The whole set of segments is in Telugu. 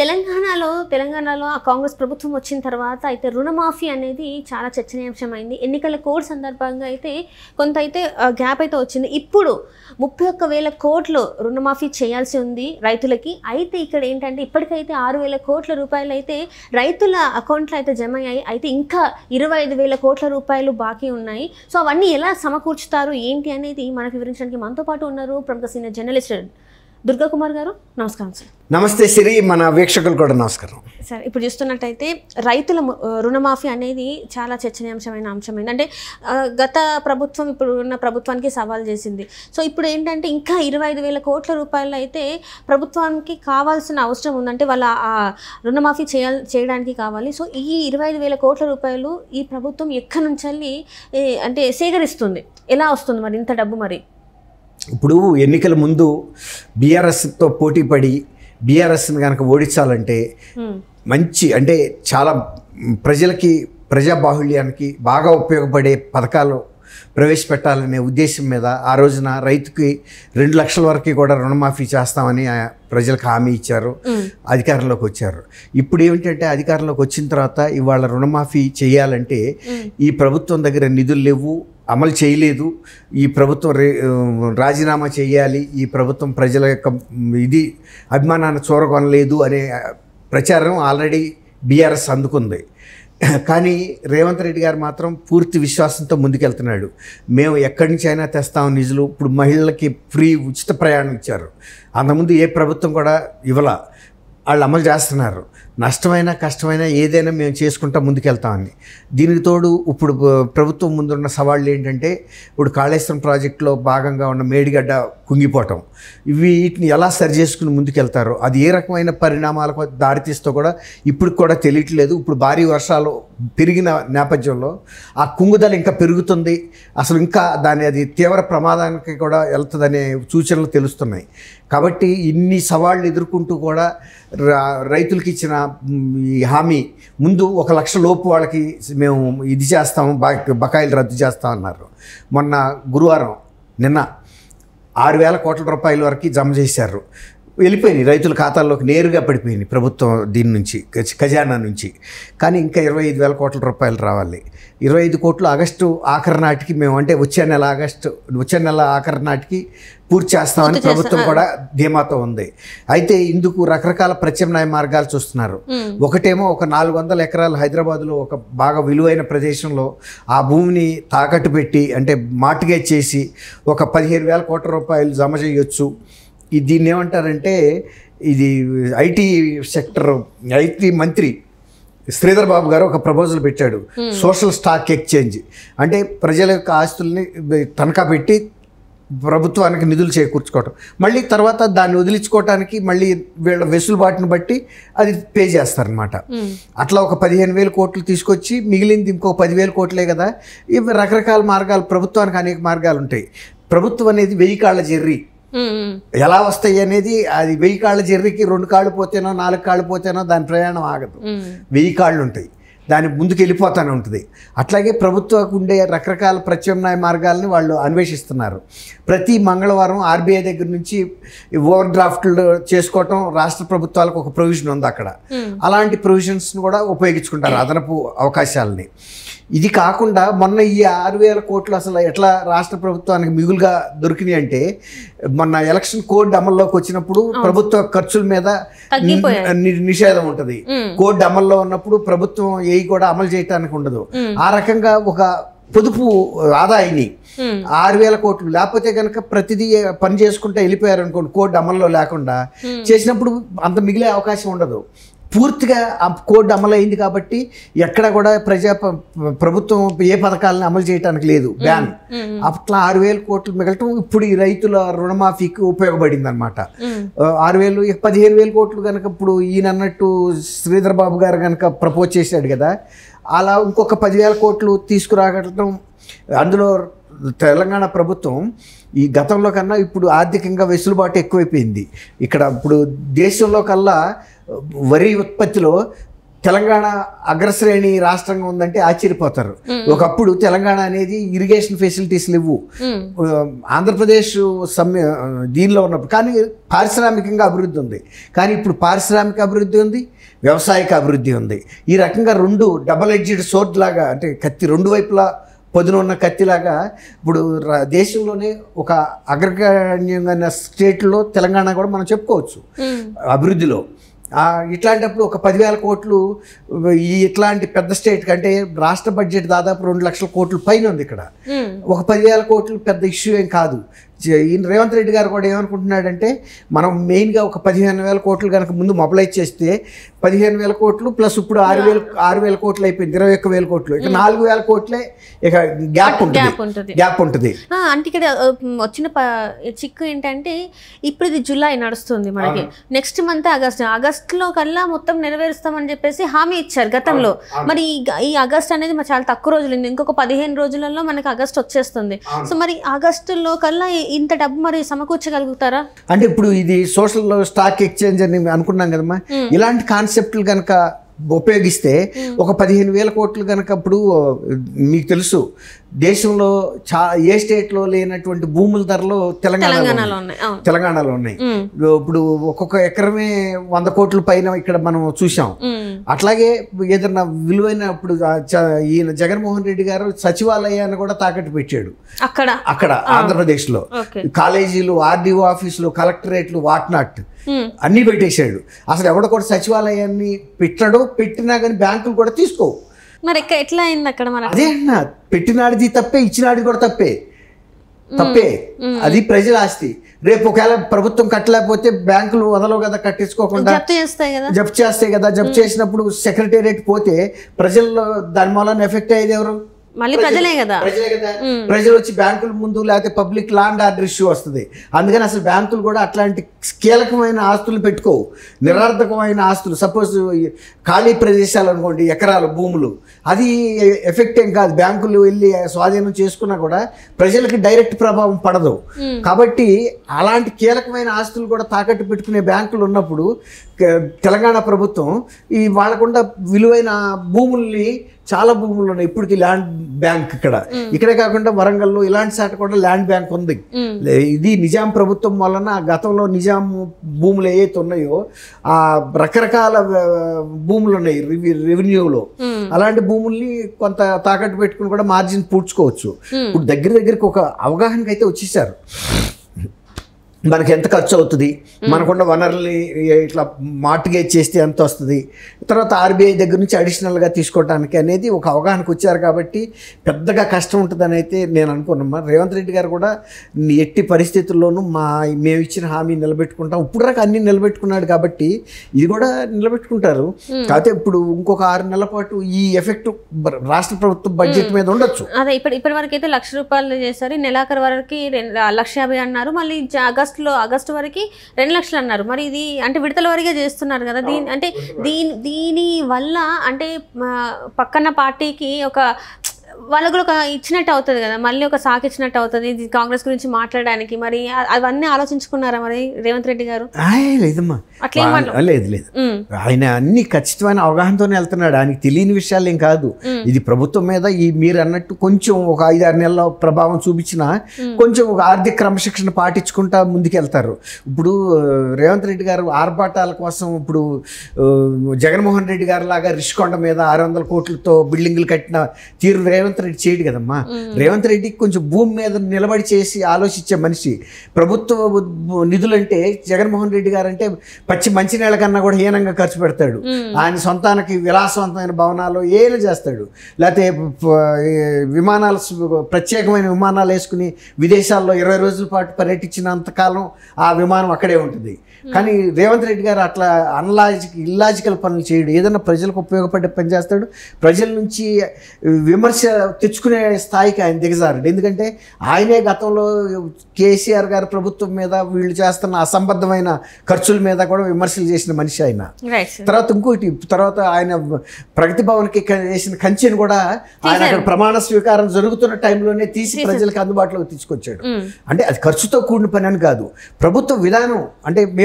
తెలంగాణలో తెలంగాణలో ఆ కాంగ్రెస్ ప్రభుత్వం వచ్చిన తర్వాత అయితే రుణమాఫీ అనేది చాలా చర్చనీయాంశమైంది ఎన్నికల కోడ్ సందర్భంగా అయితే కొంత అయితే గ్యాప్ అయితే వచ్చింది ఇప్పుడు ముప్పై ఒక్క వేల కోట్లు రుణమాఫీ చేయాల్సి ఉంది రైతులకి అయితే ఇక్కడ ఏంటంటే ఇప్పటికైతే ఆరు వేల కోట్ల రూపాయలు అయితే రైతుల అకౌంట్లో అయితే జమ అయ్యాయి అయితే ఇంకా ఇరవై ఐదు వేల కోట్ల రూపాయలు బాకీ ఉన్నాయి సో అవన్నీ ఎలా సమకూర్చుతారు ఏంటి అనేది మనకు వివరించడానికి మనతో పాటు ఉన్నారు ప్రముఖ సీనియర్ జర్నలిస్ట్ దుర్గా కుమార్ గారు నమస్కారం సార్ నమస్తే సిరి మన వీక్షకులు కూడా నమస్కారం సార్ ఇప్పుడు చూస్తున్నట్టయితే రైతుల ము- రుణమాఫీ అనేది చాలా చర్చనీయాంశమైన అంశమైంది అంటే ఆ, గత ప్రభుత్వం ఇప్పుడు ఉన్న ప్రభుత్వానికి సవాల్ చేసింది సో ఇప్పుడు ఏంటంటే ఇంకా ఇరవై ఐదు వేల కోట్ల రూపాయలు అయితే ప్రభుత్వానికి కావాల్సిన అవసరం ఉందంటే వాళ్ళ ఆ రుణమాఫీ చేయాలి చేయడానికి కావాలి సో ఈ ఇరవై ఐదు వేల కోట్ల రూపాయలు ఈ ప్రభుత్వం ఎక్కడి నుంచి వెళ్ళి, ఏ, అంటే సేకరిస్తుంది ఎలా వస్తుంది మరి ఇంత డబ్బు మరి ఇప్పుడు ఎన్నికల ముందు బీఆర్ఎస్తో పోటీ పడి బీఆర్ఎస్ని కనుక ఓడించాలంటే హ్మ్. మంచి అంటే చాలా ప్రజలకి ప్రజాబాహుళ్యానికి బాగా ఉపయోగపడే పథకాలు ప్రవేశపెట్టాలనే ఉద్దేశం మీద ఆ రోజున రైతుకి రెండు లక్షల వరకు కూడా రుణమాఫీ చేస్తామని ఆ ప్రజలకు హామీ ఇచ్చారు మ్. అధికారంలోకి వచ్చారు ఇప్పుడు ఏమిటంటే అధికారంలోకి వచ్చిన తర్వాత ఇవాళ రుణమాఫీ చేయాలంటే ఈ ప్రభుత్వం దగ్గర నిధులు లేవు అమలు చేయలేదు ఈ ప్రభుత్వం రే- రాజీనామా చేయాలి ఈ ప్రభుత్వం ప్రజల యొక్క ఇది అభిమానాన్ని చూరగొనలేదు అనే ప్రచారం ఆల్రెడీ బీఆర్ఎస్ అందుకుంది కానీ రేవంత్ రెడ్డి గారు మాత్రం పూర్తి విశ్వాసంతో ముందుకెళ్తున్నాడు మేము ఎక్కడి నుంచి అయినా తెస్తాం నిధులు ఇప్పుడు మహిళలకి ఫ్రీ ఉచిత ప్రయాణం ఇచ్చారు అంతకుముందు ఏ ప్రభుత్వం కూడా ఇవ్వాల వాళ్ళు అమలు చేస్తున్నారు నష్టమైనా కష్టమైనా ఏదైనా మేము చేసుకుంటా ముందుకెళ్తామని దీనికి తోడు ఇప్పుడు ప- ప్రభుత్వం ముందున్న సవాళ్ళు ఏంటంటే ఇప్పుడు కాళేశ్వరం ప్రాజెక్టులో భాగంగా ఉన్న మేడిగడ్డ కుంగిపోవటం ఇవి వీటిని ఎలా సరి చేసుకుని ముందుకెళ్తారో అది ఏ రకమైన పరిణామాలకు దారితీస్తో కూడా ఇప్పుడు కూడా తెలియట్లేదు ఇప్పుడు భారీ వర్షాలు పెరిగిన నేపథ్యంలో ఆ కుంగుదల ఇంకా పెరుగుతుంది అసలు ఇంకా దాని అది తీవ్ర ప్రమాదానికి కూడా వెళ్తుందనే సూచనలు తెలుస్తున్నాయి కాబట్టి ఇన్ని సవాళ్ళు ఎదుర్కొంటూ కూడా రా- రైతులకి ఇచ్చిన మ్, ఈ హామీ ముందు ఒక లక్ష లోపు వాళ్ళకి మేము ఇది చేస్తాము బా- బకాయిలు రద్దు చేస్తాం అన్నారు మొన్న గురువారం నిన్న ఆరు వేల కోట్ల రూపాయల వరకు జమ చేశారు వెళ్ళిపోయినాయి రైతుల ఖాతాల్లోకి నేరుగా పడిపోయినాయి ప్రభుత్వం దీని నుంచి ఖజ- ఖజానా నుంచి కానీ ఇంకా ఇరవై ఐదు వేల కోట్ల రూపాయలు రావాలి ఇరవై ఐదు కోట్లు ఆగస్టు ఆఖరి నాటికి మేము అంటే వచ్చే నెల ఆగస్టు వచ్చే నెల ఆఖరి నాటికి పూర్తి చేస్తామని పూర్తి ప్రభుత్వం కూడా ధీమాతో ఉంది అయితే ఇందుకు రకరకాల ప్రత్యామ్నాయ మార్గాలు చూస్తున్నారు ఒకటేమో ఒక నాలుగు వందల ఎకరాలు హైదరాబాద్లో ఒక బాగా విలువైన ప్రదేశంలో ఆ భూమిని తాకట్టు పెట్టి అంటే మార్టిగేజ్ చేసి ఒక పదిహేను వేల కోట్ల రూపాయలు జమ చేయొచ్చు ఈ దీన్ని ఏమంటారంటే ఇది ఐటీ సెక్టర్ ఐటీ మంత్రి శ్రీధర్ బాబు గారు ఒక ప్రపోజల్ పెట్టాడు సోషల్ స్టాక్ ఎక్స్చేంజ్ అంటే ప్రజల యొక్క ఆస్తుల్ని తనఖా పెట్టి ప్రభుత్వానికి నిధులు చేకూర్చుకోవటం మళ్ళీ తర్వాత దాన్ని వదిలించుకోవటానికి మళ్ళీ వీళ్ళ వెసులుబాటును బట్టి అది పే చేస్తారనమాట అట్లా ఒక పదిహేను వేల కోట్లు తీసుకొచ్చి మిగిలింది ఇంకో పదివేల కోట్లే కదా ఇవి రకరకాల మార్గాలు ప్రభుత్వానికి అనేక మార్గాలు ఉంటాయి ప్రభుత్వం అనేది వెయ్యి కాళ్ళ జెర్రీ హ్మ్, హ్మ్. ఎలా వస్తాయి అనేది అది వెయ్యి కాళ్ళ జెర్రీకి రెండు కాళ్ళు పోతేనో నాలుగు కాళ్ళు పోతేనో దాని ప్రయాణం ఆగదు హ్మ్. వెయ్యి కాళ్ళు ఉంటాయి దాని ముందుకు వెళ్ళిపోతానే ఉంటుంది అట్లాగే ప్రభుత్వకు ఉండే రకరకాల ప్రత్యామ్నాయ మార్గాలని వాళ్ళు అన్వేషిస్తున్నారు ప్రతి మంగళవారం ఆర్బీఐ దగ్గర నుంచి ఓవర్ డ్రాఫ్ట్లు చేసుకోవటం రాష్ట్ర ప్రభుత్వాలకు ఒక ప్రొవిజన్ ఉంది అక్కడ అలాంటి ప్రొవిజన్స్ని కూడా ఉపయోగించుకుంటారు అదనపు అవకాశాలని ఇది కాకుండా మొన్న ఈ ఆరు వేల కోట్లు అసలు ఎట్లా రాష్ట్ర ప్రభుత్వానికి మిగులుగా దొరికినాయి అంటే మొన్న ఎలక్షన్ కోడ్ అమల్లోకి వచ్చినప్పుడు ప్రభుత్వ ఖర్చుల మీద తగ్గిపోయాయి. ని- నిషేధం ఉంటుంది మ్మ్. కోడ్ అమల్లో ఉన్నప్పుడు ప్రభుత్వం ఏ కూడా అమలు చేయడానికి ఉండదు ఆ రకంగా ఒక పొదుపు ఆదాయాన్ని మ్మ్. ఆరు వేల కోట్లు లేకపోతే కనుక ప్రతిదీ పని చేసుకుంటే వెళ్ళిపోయారు అనుకోండి కోడ్ అమల్లో లేకుండా చేసినప్పుడు అంత మిగిలే అవకాశం ఉండదు పూర్తిగా ఆ కోడ్ అమలు అయింది కాబట్టి ఎక్కడ కూడా ప్రజా ప- ప్రభుత్వం ఏ పథకాలను అమలు చేయడానికి లేదు బ్యాన్ అట్లా ఆరు వేల కోట్లు మిగలటం ఇప్పుడు ఈ రైతుల రుణమాఫీకి ఉపయోగపడింది అనమాట ఆరు వేలు ఇక పదిహేను వేల కోట్లు కనుక ఇప్పుడు ఈయన అన్నట్టు శ్రీధర్ బాబు గారు కనుక ప్రపోజ్ చేశాడు కదా అలా ఇంకొక పదివేల కోట్లు తీసుకురాగటం అందులో తెలంగాణ ప్రభుత్వం ఈ గతంలో కన్నా ఇప్పుడు ఆర్థికంగా వెసులుబాటు ఎక్కువైపోయింది ఇక్కడ ఇప్పుడు దేశంలో కల్లా వరి ఉత్పత్తిలో తెలంగాణ అగ్రశ్రేణి రాష్ట్రంగా ఉందంటే ఆశ్చర్యపోతారు ఒకప్పుడు తెలంగాణ అనేది ఇరిగేషన్ ఫెసిలిటీస్ లేవు ఉమ్, ఆంధ్రప్రదేశ్ సమ్మె దీనిలో ఉన్నప్పుడు కానీ పారిశ్రామికంగా అభివృద్ధి ఉంది కానీ ఇప్పుడు పారిశ్రామిక అభివృద్ధి ఉంది వ్యవసాయక అభివృద్ధి ఉంది ఈ రకంగా రెండు డబల్ ఎడ్జెడ్ సోర్డ్ లాగా అంటే కత్తి రెండు వైపులా పొదున ఉన్న కత్తిలాగా ఇప్పుడు ర- దేశంలోనే ఒక అగ్రగణ్యంగా స్టేట్లో తెలంగాణ కూడా మనం చెప్పుకోవచ్చు ఉమ్, అభివృద్ధిలో ఆ, ఇట్లాంటప్పుడు ఒక పదివేల కోట్లు ఈ ఇట్లాంటి పెద్ద స్టేట్ కంటే రాష్ట్ర బడ్జెట్ దాదాపు రెండు లక్షల కోట్ల పైన ఉంది ఇక్కడ ఉమ్, ఒక పదివేల కోట్లు పెద్ద ఇష్యూ ఏం కాదు జ- ఈయన రేవంత్ రెడ్డి గారు కూడా ఏమనుకుంటున్నాడంటే మనం మెయిన్గా ఒక పదిహేను వేల కోట్లు కనుక ముందు మొబలైజ్ చేస్తే పదిహేను వేల కోట్లు ప్లస్ ఇప్పుడు ఆరు వేల ఆరు వేల కోట్లు అయిపోయింది ఇరవై ఒక్క వేల కోట్లు ఇక నాలుగు వేల కోట్లే ఇక గ్యాప్ ఉంటుంది గ్యాప్ ఉంటుంది గ్యాప్ ఉంటుంది ఆ, అంటే ఇక్కడ ఆ, వచ్చిన ప- చిక్కు ఏంటంటే ఇప్పుడు ఇది జూలై నడుస్తుంది మనకి నెక్స్ట్ మంత్ ఆగస్ట్ ఆగస్ట్ లో కల్లా మొత్తం నెరవేరుస్తామని చెప్పేసి హామీ ఇచ్చారు గతంలో మరి ఈ గ- ఈ ఆగస్ట్ అనేది మరి చాలా తక్కువ రోజులు ఉంది ఇంకొక పదిహేను రోజులలో మనకి ఆగస్ట్ వచ్చేస్తుంది సో మరి ఆగస్టులో కల్లా ఈ- ఇంత డబ్బు మరి సమకూర్చగలుగుతారా అంటే ఇప్పుడు ఇది సోషల్ స్టాక్ ఎక్స్చేంజ్ అని అనుకున్నాం కదమ్మా ఇలాంటి కాన్సెప్ట్లు కనుక ఉపయోగిస్తే ఒక పదిహేను వేల కోట్లు కనుక ఇప్పుడు మీకు తెలుసు దేశంలో చా ఏ స్టేట్లో లేనటువంటి భూముల ధరలు తెలంగాణలో తెలంగాణలో ఉన్నాయి. ఉన్నాయి అవును తెలంగాణలో ఉన్నాయి ఉమ్, ఇప్పుడు ఒక్కొక్క ఎకరమే వంద కోట్ల పైన ఇక్కడ మనం చూసాం ఉమ్, అట్లాగే ఏదన్నా విలువైన ఇప్పుడు ఆ చ- ఈయన జగన్మోహన్ రెడ్డి గారు సచివాలయాన్ని కూడా తాకట్టు పెట్టాడు అక్కడ అక్కడ ఆంధ్రప్రదేశ్లో ఓకే కాలేజీలు ఆర్డీఓ ఆఫీసులు కలెక్టరేట్లు వాట్ నాట్ ఉమ్, అన్నీ పెట్టేశాడు అసలు ఎవడ కూడా సచివాలయాన్ని పెట్టాడో పెట్టినా కానీ బ్యాంకులు కూడా తీసుకోవు మరి ఎక్క- ఎట్లా అయింది అక్కడ మనకి అదే అన్న పెట్టినాడిది తప్పే ఇచ్చినాడిది కూడా తప్పే తప్పే అది ప్రజల ఆస్తి రేపు ఒకవేళ ప్రభుత్వం కట్టలేకపోతే బ్యాంకులు వదలవు కదా కట్టించుకోకుండా జప్తు చేస్తాయి కదా జప్తు చేస్తాయి కదా జప్తు చేసినప్పుడు సెక్రటేరియట్ పోతే ప్రజల్లో దాని మూలన ఎఫెక్ట్ అయ్యేది ఎవరు మళ్ళీ ప్రజలే కదా ప్రజలే కదా ప్రజలు వచ్చి బ్యాంకుల ముందు లేకపోతే పబ్లిక్ ల్యాండ్ ఆర్డర్ ఇష్యూ వస్తుంది అందుకని అసలు బ్యాంకులు కూడా అట్లాంటి కీలకమైన ఆస్తులు పెట్టుకోవు నిరర్థకమైన ఆస్తులు సపోజ్ ఖాళీ ప్రదేశాలు అనుకోండి ఎకరాలు భూములు అది ఎఫెక్ట్ ఏం కాదు బ్యాంకులు వెళ్ళి స్వాధీనం చేసుకున్నా కూడా ప్రజలకి డైరెక్ట్ ప్రభావం పడదు కాబట్టి అలాంటి కీలకమైన ఆస్తులు కూడా తాకట్టు పెట్టుకునే బ్యాంకులు ఉన్నప్పుడు క- తెలంగాణ ప్రభుత్వం ఈ వాళ్ళకుండా విలువైన భూముల్ని చాలా భూములు ఉన్నాయి ఇప్పటికి ల్యాండ్ బ్యాంక్ ఇక్కడ ఇక్కడే కాకుండా వరంగల్లో ఇలాంటి సాట కూడా ల్యాండ్ బ్యాంక్ ఉంది ఉమ్, లే- ఇది నిజాం ప్రభుత్వం వలన గతంలో నిజాం భూములు ఏవైతే ఉన్నాయో ఆ రకరకాల ఆ, భూములు ఉన్నాయి రెవె- రెవెన్యూలో ఉమ్, అలాంటి భూముల్ని కొంత తాకట్టు పెట్టుకుని కూడా మార్జిన్ పూడ్చుకోవచ్చు Hmm. ఇప్పుడు దగ్గర దగ్గరికి ఒక అవగాహనకి అయితే వచ్చేసారు మనకి ఎంత ఖర్చు అవుతుంది మనకున్న వనరుల్ని ఇట్లా మార్టిగేజ్ చేస్తే ఎంత వస్తుంది తర్వాత ఆర్బీఐ దగ్గర నుంచి అడిషనల్గా తీసుకోవడానికి అనేది ఒక అవగాహనకు వచ్చారు కాబట్టి పెద్దగా కష్టం ఉంటుందని అయితే నేను అనుకున్నామ్మా రేవంత్ రెడ్డి గారు కూడా ఎట్టి పరిస్థితుల్లోనూ మా మేము ఇచ్చిన హామీ నిలబెట్టుకుంటాం ఇప్పుడు దాకా అన్ని నిలబెట్టుకున్నాడు కాబట్టి ఇది కూడా నిలబెట్టుకుంటారు కాకపోతే ఇప్పుడు ఇంకొక ఆరు నెలల పాటు ఈ ఎఫెక్ట్ రాష్ట్ర ప్రభుత్వం బడ్జెట్ మీద ఉండొచ్చు అదే ఇప్పుడు ఇప్పటి వరకు అయితే లక్ష రూపాయలు చేశారు ఈ నెలాఖరు వరకు రెండు లక్ష యాభై అన్నారు మళ్ళీ జ- ఆగస్టులో ఆగస్టు వరకు రెండు లక్షలు అన్నారు మరి ఇది అంటే విడతల వరకే చేస్తున్నారు కదా దీని అంటే దీని దీని వల్ల అంటే మా పక్కన పార్టీకి ఒక వాళ్ళకు కూడా ఒక ఇచ్చినట్టు అవుతుంది కదా మళ్ళీ ఒక సాకు ఇచ్చినట్టు అవుతుంది ఇది కాంగ్రెస్ గురించి మాట్లాడడానికి మరి అ- అవన్నీ ఆలోచించుకున్నారా మరి రేవంత్ రెడ్డి గారు ఆయ్, లేదమ్మా అట్లా ఏం వా- లేదు లేదు ఉమ్, ఆయన అన్ని ఖచ్చితమైన అవగాహనతోనే వెళ్తున్నాడు ఆయనకి తెలియని విషయాలు ఏం కాదు ఇది ప్రభుత్వం మీద ఈ మీరు అన్నట్టు కొంచెం ఒక ఐదు ఆరు నెలల ప్రభావం చూపించినా కొంచెం ఒక ఆర్థిక క్రమశిక్షణ పాటించుకుంటా ముందుకెళ్తారు ఇప్పుడు ఆ, రేవంత్ రెడ్డి గారు ఆర్భాటాల కోసం ఇప్పుడు ఆ, జగన్మోహన్ రెడ్డి గారు లాగా రిషికొండ మీద ఆరు వందల కోట్లతో బిల్డింగ్లు కట్టిన తీరు రేవంత్ రెడ్డి చేయడు కదమ్మా రేవంత్ రెడ్డి కొంచెం భూమి మీద నిలబడి చేసి ఆలోచించే మనిషి ప్రభుత్వ నిధులంటే జగన్మోహన్ రెడ్డి గారు అంటే పచ్చి మంచినీళ్ళ కన్నా కూడా హీనంగా ఖర్చు పెడతాడు ఆయన సొంతానికి విలాసవంతమైన భవనాలు ఏలు చేస్తాడు లేకపోతే ప- ఈ విమానాలు సు- ప్రత్యేకమైన విమానాలు వేసుకుని విదేశాల్లో ఇరవై రోజుల పాటు పర్యటించినంత కాలం ఆ విమానం అక్కడే ఉంటుంది కానీ రేవంత్ రెడ్డి గారు అట్లా అన్లాజిక్ ఇల్లాజికల్ పనులు చేయడు ఏదైనా ప్రజలకు ఉపయోగపడే పని చేస్తాడు ప్రజల నుంచి విమర్శ తెచ్చుకునే స్థాయికి ఆయన దిగజారుడు ఎందుకంటే ఆయనే గతంలో కేసీఆర్ గారి ప్రభుత్వం మీద వీళ్ళు చేస్తున్న అసంబద్ధమైన ఖర్చుల మీద కూడా విమర్శలు చేసిన మనిషి ఆయన రైట్ సార్ తర్వాత ఇంకోటి తర్వాత ఆయన ప్రగతి భవన్కి క- వేసిన కంచెని కూడా ఆయన అక్కడ ప్రమాణ స్వీకారం జరుగుతున్న టైంలోనే తీసి ప్రజలకు అందుబాటులోకి తీసుకొచ్చాడు ఉమ్, అంటే అది ఖర్చుతో కూడిన పని అని కాదు ప్రభుత్వ విధానం అంటే మేము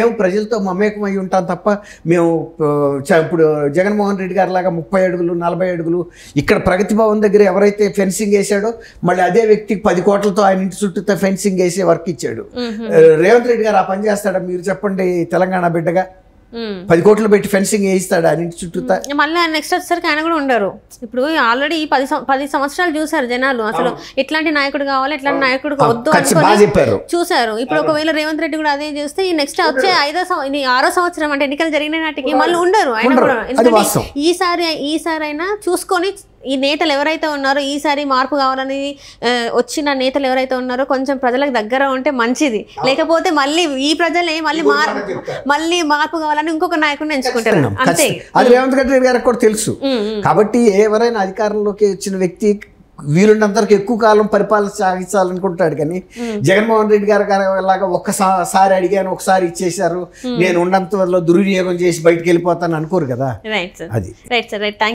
మేము ప్రజలతో మమేకమై ఉంటాం తప్ప మేము ఆ, చ- ఇప్పుడు జగన్మోహన్ రెడ్డి గారి లాగా ముప్పై అడుగులు నలభై అడుగులు ఇక్కడ ప్రగతి భవన్ దగ్గర ఎవరైతే ఫెన్సింగ్ వేసాడో మళ్ళీ అదే వ్యక్తికి పది కోట్లతో ఆయన ఇంటి చుట్టూతో ఫెన్సింగ్ వేసే వర్క్ ఇచ్చాడు ఆ, రేవంత్ రెడ్డి గారు ఆ పని చేస్తాడా మీరు చెప్పండి తెలంగాణ బిడ్డగా మ్మ్. పది కోట్లు పెట్టి ఫెన్సింగ్ వేయిస్తాడు ఆయన ఇంటి చుట్టూతా మళ్ళీ ఆయన నెక్స్ట్ వచ్చేసరికి ఆయన కూడా ఉండరు ఇప్పుడు ఆల్రెడీ ఈ పది సం- పది సంవత్సరాలు చూసారు జనాలు అసలు ఎట్లాంటి నాయకుడు కావాలి ఎట్లాంటి నాయకుడు వద్దు ఖచ్చి- అనుకొని బాగా చెప్పారు చూసారు ఇప్పుడు ఒకవేళ రేవంత్ రెడ్డి కూడా అదే చేస్తే ఈ నెక్స్ట్ వచ్చే ఐదో సం- ఇది ఆరో సంవత్సరం అంటే ఎన్నికలు జరిగిన నాటికి మళ్ళీ ఉండరు ఆయన ఉండరు. కూడా అది ఎందుకంటే వాస్తవం. ఈసారి ఈసారి అయినా చూసుకొని ఈ నేతలు ఎవరైతే ఉన్నారో ఈసారి మార్పు కావాలని ఆ, వచ్చిన నేతలు ఎవరైతే ఉన్నారో కొంచెం ప్రజలకు దగ్గర ఉంటే మంచిది లేకపోతే మళ్ళీ ఈ ప్రజలే మళ్ళీ మార్ మళ్ళీ మార్పు కావాలని ఇంకొక నాయకుడిని ఎంచుకుంటారు అంతే ఖచ్చితంగా. అది రేవంత్ రెడ్డి గారికి కూడా తెలుసు ఉమ్, ఉమ్. కాబట్టి ఎవరైనా అధికారంలోకి వచ్చిన వ్యక్తి వీలున్నంతవరకు ఎక్కువ కాలం పరిపాలన సాగించాలనుకుంటాడు కానీ జగన్మోహన్ రెడ్డి గారి గారి లాగా ఒక్కసారి అడిగాను ఒకసారి ఇచ్చేశారు నేను ఉన్నంత వల్ల దుర్వినియోగం చేసి బయటికి వెళ్ళిపోతాను అనుకోరు కదా రైట్ సార్ అది రైట్ సార్ రైట్ థ్యాంక్